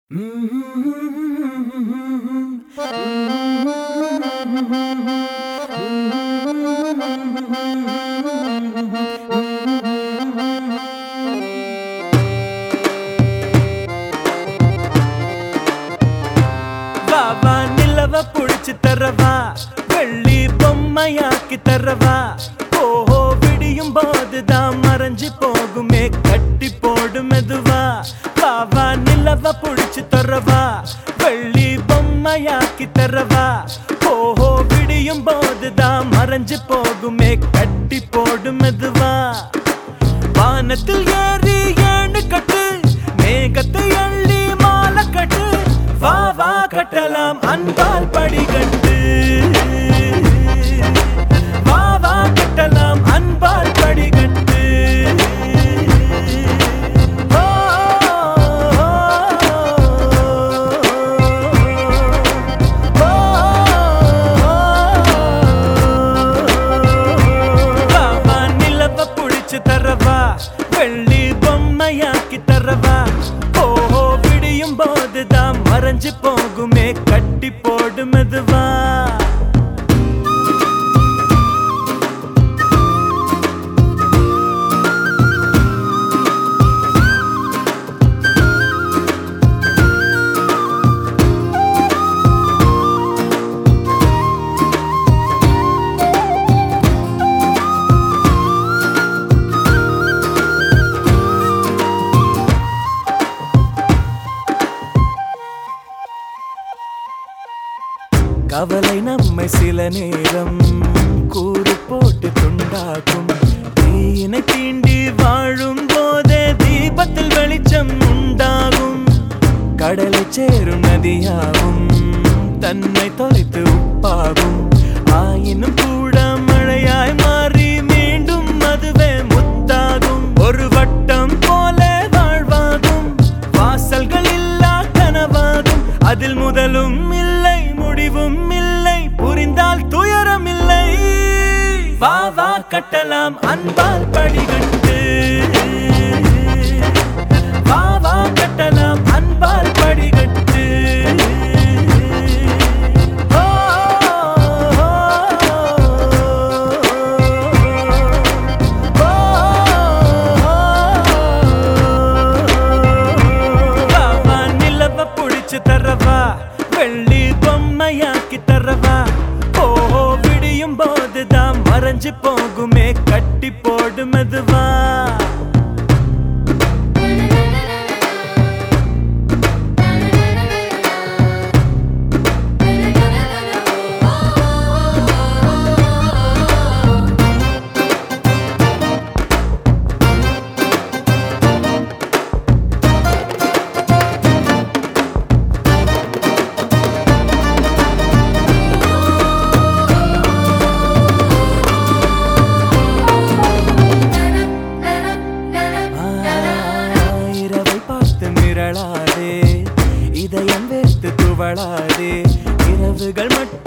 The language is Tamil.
வா வா நிலவ புடிச்சு தரவா வெள்ளி பொம்மையாக்கி தரவா ஓஹோ விடியும் போதுதான் மறைஞ்சு போகுமே கட்டி போடு மெதுவா வா வா நிலவ புடிச்சு தரவா வெள்ளி பொம்மையாக்கி தரவா ஓஹோ விடியும் போதுதான் மறைஞ்சு போகுமே கட்டி போடு மெதுவா வானத்தில் ஏறி ஏணு கட்டு மேகத்தை அள்ளி மாலை கட்டு வா வா கட்டலாம் அன்பால் படிகட்டு வா வா கட்டலாம் அன்பால் படிகட்டு ஓ, ஓ, வா, வா, நிலவ புடிச்சு தரவா வெள்ளி பொம்மையாக்கி தரவா ஓஹோ விடியும் போதுதான் மறைஞ்சு போகுமே கட்டி போடு மெதுவா கவலை நம்மை சில நேரம் கூறு போட்டு துண்டாக்கும் தீயினை தீண்டி வாழும் போதே தீபத்தில் வெளிச்சம் உண்டாகும் கடலை சேரும் நதியாகும் தன்னை தொலைத்து உப்பாகும் ஆயினும் கூட மழையாய் மாறி மீண்டும் அதுவே முத்தாகும் ஒரு வட்டம் போல வாழ்வாகும் வாசல்கள் இல்லா கனவாகும் அதில் முதலும் இல்லை முடிவும் இல்லை புரிந்தால் துயரம் இல்லை வா வா கட்டலாம் அன்பால் படிகட்டு வா வா கட்டலாம் அன்பால் படிகட்டு ஓ, ஓ, வா, வா, நிலவ புடிச்சு தரவா வெள்ளி பொம்மையாக்கி தரவா ஓஹோ விடியும் போதுதான் மறைஞ்சு போகுமே கட்டி போடு மெதுவா இரவை பார்த்து மிரளாதே இதயம் வேர்த்து துவளாதே இரவுகள் மட்டும்